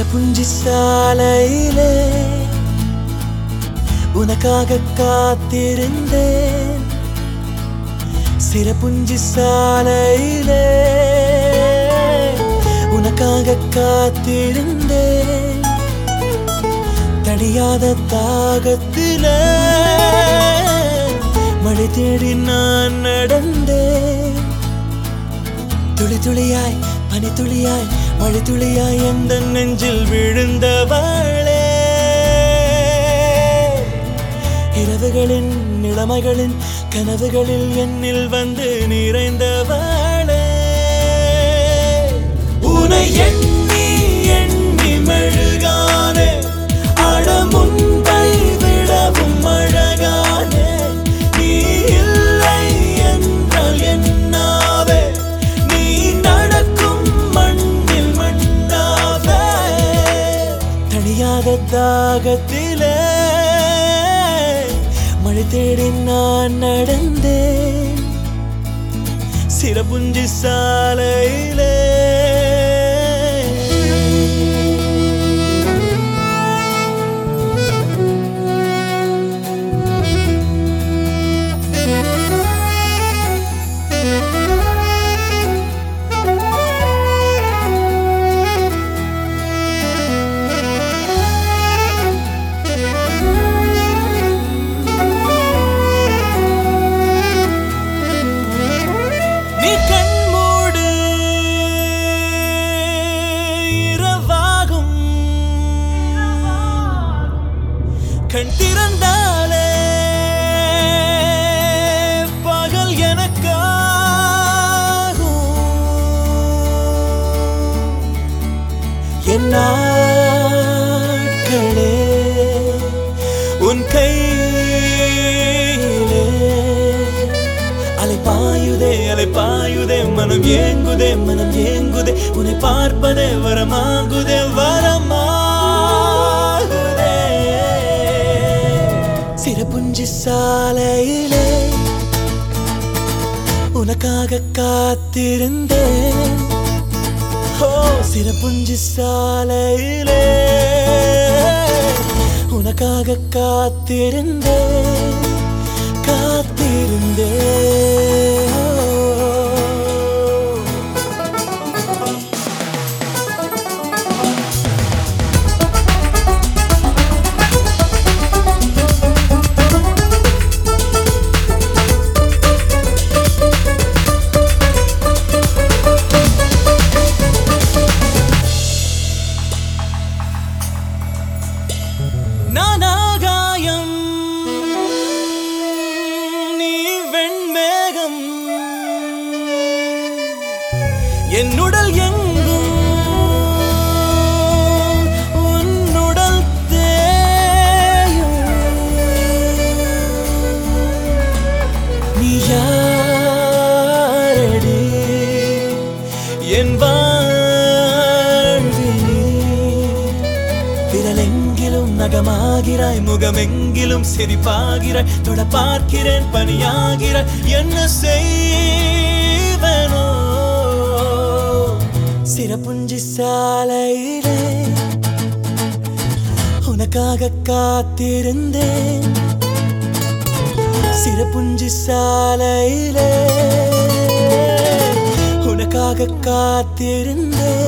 சிறப்புஞ்சி சாலையிலே உனக்காக காத்திருந்தேன் சிறப்புஞ்சி சாலையிலே உனக்காக காத்திருந்தேன் தடியாத தாகத்தில மழை தேடி நான் நடந்தேன் துளி துளியாய் பனி துளியாய் மழை துளியாய் எந்த நெஞ்சில் விழுந்தவளே இரவுகளின் நிலைமைகளின் கனவுகளில் என்னில் வந்து நிறைந்தவளே உனை எண்ணி எண்ணி மெழுகானே அடமுன்பை விடவும் அழகானே நீ இல்லை என்றால் என்னாவே நீ நடக்கும் மண்ணில் மண்ணாவே தனியாத தாகத்திலே மழை தேடி நான் நடந்தேன் சிறப்புஞ்சி சாலையிலே நீ கண்மூடு இரவாகும் கண் திறந்தாலே பகல் எனக்காகும் என் நாட்களே உன் கையிலே அலை பாயுதே அலை பாயுதே மனம் ஏங்குதே மனம் ஏங்குதே உன்னை பார்ப்பதே வரமாகுதே வரமாகுதே சிறப்புஞ்சி சாலையிலே உனக்காக காத்திருந்தேன் ஓ சிறப்புஞ்சி சாலையிலே உனக்காக காத்திருந்தேன் காத்திருந்தேன் நான் ஆகாயம் நீ வெண்மேகம் என் உடல் எங்கும் உன்னுடல் தேயும் நீ யாரடி என் வாழ்வினி விரலெங்கிலும் நகமாகிறாய் முகமெங்கிலும் சிரிப்பாகிறாய் தொட பார்க்கிறேன் பணியாகிறாய் என்ன செய்வனோ சிறப்புஞ்சி சாலையிலே உனக்காக காத்திருந்தேன் சிறப்புஞ்சி சாலையிலே உனக்காக காத்திருந்தேன்